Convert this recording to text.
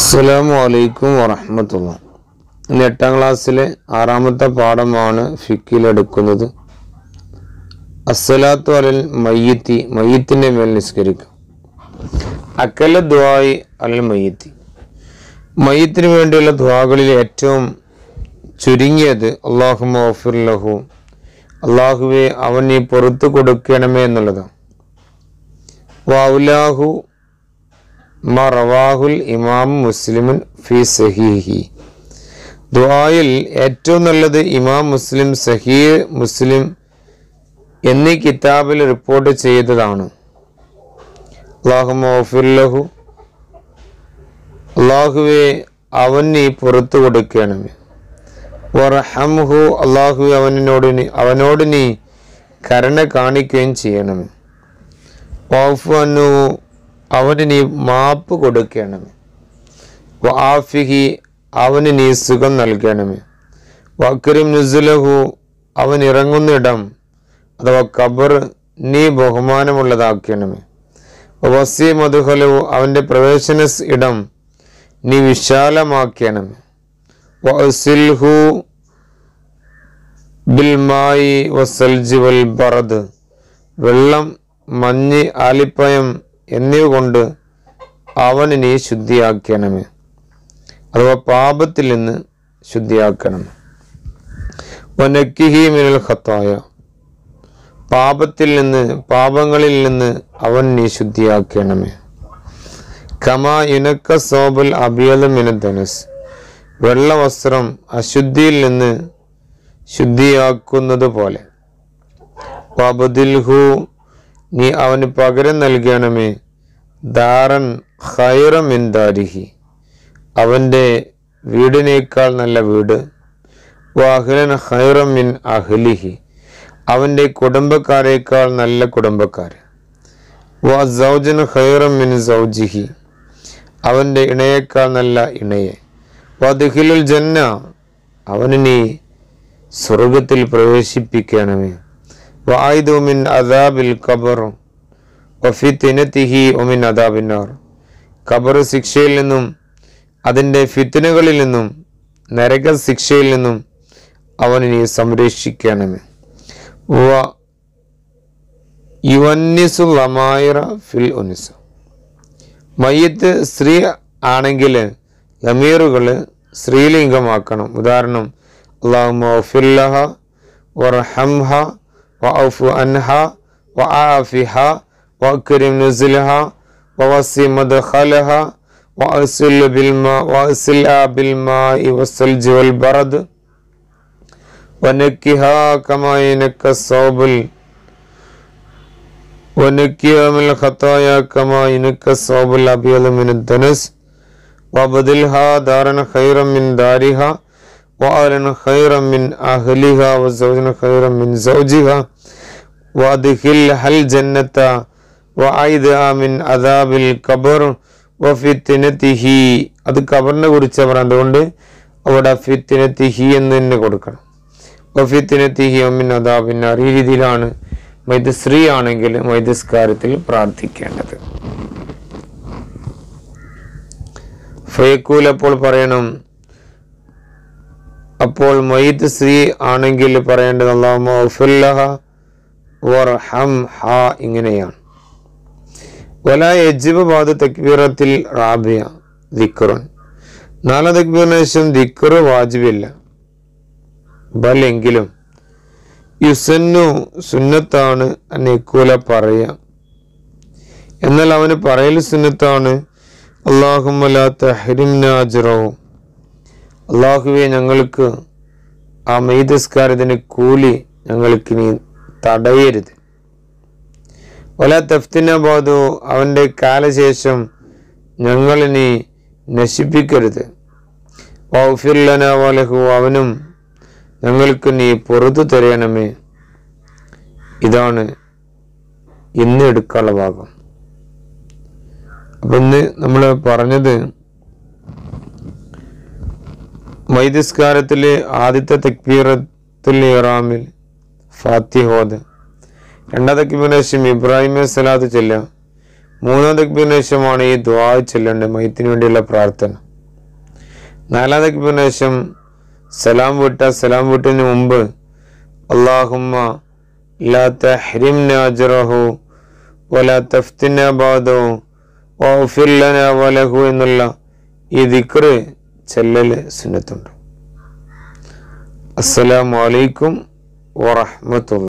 അസ്സലാമു അലൈക്കും വറഹമത്തുള്ള ഇന്ന് എട്ടാം ക്ലാസ്സിലെ ആറാമത്തെ പാഠമാണ് ഫിക്കിൽ എടുക്കുന്നത് അസ്സലാത്തു അലൽ മയ്യത്തി മയ്യത്തിൻ്റെ മേൽ നിസ്കരിക്കും അക്കല ദ്വായി അലൽ മയ്യത്തി മയ്യത്തിന് വേണ്ടിയുള്ള ദ്വാകളിൽ ഏറ്റവും ചുരുങ്ങിയത് അള്ളാഹു മഫിർ ലഹു അള്ളാഹുവെ അവൻ നീ പുറത്തു കൊടുക്കണമേ എന്നുള്ളതാണ് വൗലാഹു മ റവാഹുൽ ഇമാം മുസ്ലിമുൻ ഫി സഹീഹി ദുആയിൽ ഏറ്റവും നല്ലത് ഇമാം മുസ്ലിം സഹീ മുസ്ലിം എന്നീ കിതാബിൽ റിപ്പോർട്ട് ചെയ്തതാണ് അള്ളാഹുലഹു അള്ളാഹുവെ അവൻ നീ പുറത്തു കൊടുക്കണമേ വറഹംഹു അള്ളാഹുവെ അവനോട് നീ അവനോട് നീ കരുണ കാണിക്കുകയും ചെയ്യണമേ വാഫു അന്നു അവന് നീ മാപ്പ് കൊടുക്കണമേ വാഫിഹി അവന് നീ സുഖം നൽകണമേ വക്രിം നുസുലഹു അവൻ ഇറങ്ങുന്നിടം അഥവാ ഖബർ നീ ബഹുമാനമുള്ളതാക്കണമേ വസി മധുഹലു അവൻ്റെ പ്രവേശന സ് ഇടം നീ വിശാലമാക്കണമേ വസിൽഹു ബിൽമായി വസൽജി വൽ ബറദ് വെള്ളം മഞ്ഞ് ആലിപ്പയം എന്നിവ കൊണ്ട് അവന് നീ ശുദ്ധിയാക്കണമേ അഥവാ പാപത്തിൽ നിന്ന് ശുദ്ധിയാക്കണം വനക്കിഹി മിനൽ ഖത്തായ പാപത്തിൽ നിന്ന് പാപങ്ങളിൽ നിന്ന് അവൻ നീ ശുദ്ധിയാക്കണമേ കമാ ഇനക്ക സോബൽ അബിയല മിനധനസ് വെള്ള വസ്ത്രം അശുദ്ധിയിൽ നിന്ന് ശുദ്ധിയാക്കുന്നത് പോലെ വബദിൽഹു നീ അവന് പകരം നൽകണമേ ദാറൻ ഖൈറമിൻ ദാരിഹി അവൻ്റെ വീടിനേക്കാൾ നല്ല വീട് വാഹിലൻ ഖൈറമിൻ അഹ്ലിഹി അവൻ്റെ കുടുംബക്കാരേക്കാൾ നല്ല കുടുംബക്കാർ വാ സൗജൻ ഖൈറമിൻ സൗജിഹി അവൻ്റെ ഇണയേക്കാൾ നല്ല ഇണയെ വദ്ഹിലുൽ ജന്ന അവന് നീ സ്വർഗത്തിൽ പ്രവേശിപ്പിക്കണമേ വായിദു മിൻ അദാബിൽ ഖബർ വഫിത്തിനത്തിഹി ഒമിൻ അദാബിന്നാർ ഖബർ ശിക്ഷയിൽ നിന്നും അതിൻ്റെ ഫിത്തിനുകളിൽ നിന്നും നരക ശിക്ഷയിൽ നിന്നും അവനെ നീ സംരക്ഷിക്കണമേ വ യുവന്നിസു ലമായിറ ഫിൽ ഉനിസ് മയ്യത്ത് സ്ത്രീ ആണെങ്കിൽ ലമീറുകൾ സ്ത്രീലിംഗമാക്കണം ഉദാഹരണം അള്ളാഹുമഫില്ലഹ വർഹംഹ وأعف عنها وعافها وأكرم نزلها ووسع مدخلها وأسل بالماء وأسلها بالماء والثلج والبرد ونكها كما ينكى الصوب ونكها من الخطايا كما ينكى الصوب الأبيض من الدنس وبدلها دارا خيرا من دارها وأهلا خيرا من أهلها وزوجا خيرا من زوجها وأدخلها الجنة وأعيدها من عذاب القبر وفتنته അത് കബറിനെ കുറിച്ച് അവർ അതുകൊണ്ട് അവിടെ ഫിത്തിനത്തിഹി എന്ന് തന്നെ കൊടുക്കണം വഫിത്തിനത്തിഹി അമ്മിൻ അദാബിന്നാർ ഈ രീതിയിലാണ് മൈത് സ്ത്രീ ആണെങ്കിൽ മൈതസ്കാരത്തിൽ പ്രാർത്ഥിക്കേണ്ടത് ഫയക്കൂൽ അപ്പോൾ പറയണം അപ്പോൾ മയ്യത്ത് സ്ത്രീ ആണെങ്കിൽ പറയേണ്ടത് അള്ളാഹുലഹ വർഹം ഹ ഇങ്ങനെയാണ് വല യജിബ് ബാദ് തക്ബീറത്തിൽ റാബിയ ദിക്റുൻ നാലാം തക്ബീറിന് ശേഷം ദിക്റ് വാജിബില്ല ബൽ എങ്കിലും യുസന്നു സുന്നത്താണ് നെക്കൂല പറയുക എന്നാൽ അവന് പറയൽ സുന്നത്താണ് അള്ളാഹുമല തഹരിംന അജ്റവും അള്ളാഹുവെ ഞങ്ങൾക്ക് ആ മെയ്തസ്കാരത്തിന് കൂലി ഞങ്ങൾക്ക് നീ തടയരുത് ഒല തഫ്തിന ബാദു അവൻ്റെ കാലശേഷം ഞങ്ങൾ നീ നശിപ്പിക്കരുത് വൗഫിർലന വലഹു അവനും ഞങ്ങൾക്ക് നീ പുറത്തു തരയണമേ ഇതാണ് ഇന്ന് എടുക്കാനുള്ള ഭാഗം അപ്പം ഇന്ന് നമ്മൾ പറഞ്ഞത് മൈതിസ്കാരത്തിലെ ആദ്യത്തെ തക്ബീറത്തുൽ ഇറാമിൽ ഫാത്തിഹോദ് രണ്ടാം തക്ബീറിന് ശേഷം ഇബ്രാഹിമെ സലാത്ത് ചെല്ലുക മൂന്നാം തക്ബീറിന് ശേഷമാണ് ഈ ദ്വാ ചെല്ലേണ്ടത് മയത്തിന് വേണ്ടിയുള്ള പ്രാർത്ഥന നാലാം തക്ബീറിന് ശേഷം സലാം വിട്ട സലാം വിട്ടതിന് മുമ്പ് അള്ളാഹുമ്മ ലാ തഹ്രിംന അജ്റഹു വലാ തഫ്തിന ബാദഹു വഗ്ഫിർ ലനാ വലഹു എന്നുള്ള ഈ ദിക്റ് ചെല്ലല് സുന്നത്തുണ്ട് അസ്സലാമു അലൈക്കും വറഹ്മത്തുള്ളാഹി